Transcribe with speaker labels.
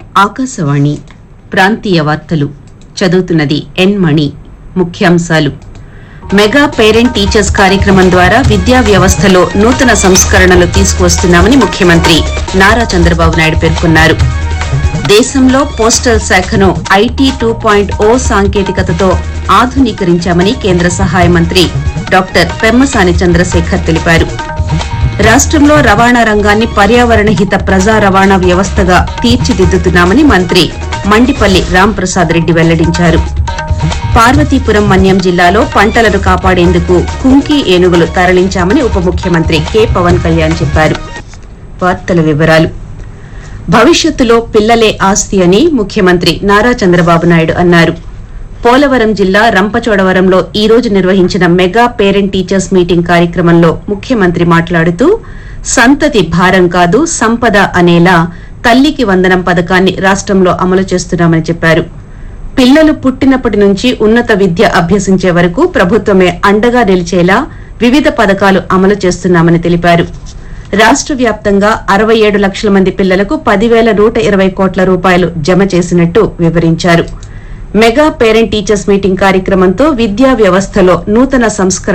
Speaker 1: ఆకాశవాణి ప్రాంతీయ వార్తలు చదువుతున్నది ఎన్ మణి ముఖ్యాంశాలు మెగా పేరెంట్ టీచర్స్ కార్యక్రమం ద్వారా విద్యా వ్యవస్థలో నూతన సంస్కరణలు తీసుకువస్తున్నామని ముఖ్యమంత్రి నారా చంద్రబాబు నాయుడు పేర్కొన్నారు దేశంలో పోస్టల్ శాఖను ఐటీ టూ పాయింట్ ఓ సాంకేతికతతో ఆధునీకరించామని కేంద్ర సహాయ మంత్రి డాక్టర్ పెమ్మసాని చంద్రశేఖర్ తెలిపారు రాష్ట్రంలో రవాణా రంగాన్ని పర్యావరణ హిత ప్రజా రవాణా వ్యవస్థగా తీర్చిదిద్దుతున్నామని మంత్రి మండిపల్లి రాంప్రసాద్ రెడ్డి వెల్లడించారు పార్వతీపురం మన్యం జిల్లాలో పంటలను కాపాడేందుకు కుంకి ఏనుగులు తరలించామని ఉప ముఖ్యమంత్రి కె పవన్ కళ్యాణ్ చెప్పారు వార్తల వివరాలు భవిష్యత్తులో పిల్లలే ఆస్తి అని ముఖ్యమంత్రి నారా చంద్రబాబు నాయుడు అన్నారు పోలవరం జిల్లా రంపచోడవరంలో ఈ రోజు నిర్వహించిన మెగా పేరెంట్ టీచర్స్ మీటింగ్ కార్యక్రమంలో ముఖ్యమంత్రి మాట్లాడుతూ సంతతి భారం కాదు సంపద అనేలా తల్లికి వందనం పథకాన్ని రాష్ట్రంలో అమలు చేస్తున్నామని చెప్పారు పిల్లలు పుట్టినప్పటి నుంచి ఉన్నత విద్య అభ్యసించే వరకు ప్రభుత్వమే అండగా నిలిచేలా వివిధ పథకాలు అమలు చేస్తున్నామని తెలిపారు రాష్ట్ర వ్యాప్తంగా అరవై ఏడు లక్షల మంది పిల్లలకు పదివేల నూట ఇరవై కోట్ల రూపాయలు జమ చేసినట్టు వివరించారు మెగా పేరెంట్ టీచర్స్ మీటింగ్ కార్యక్రమంతో విద్యా వ్యవస్థలో నూతన సంస్కరణ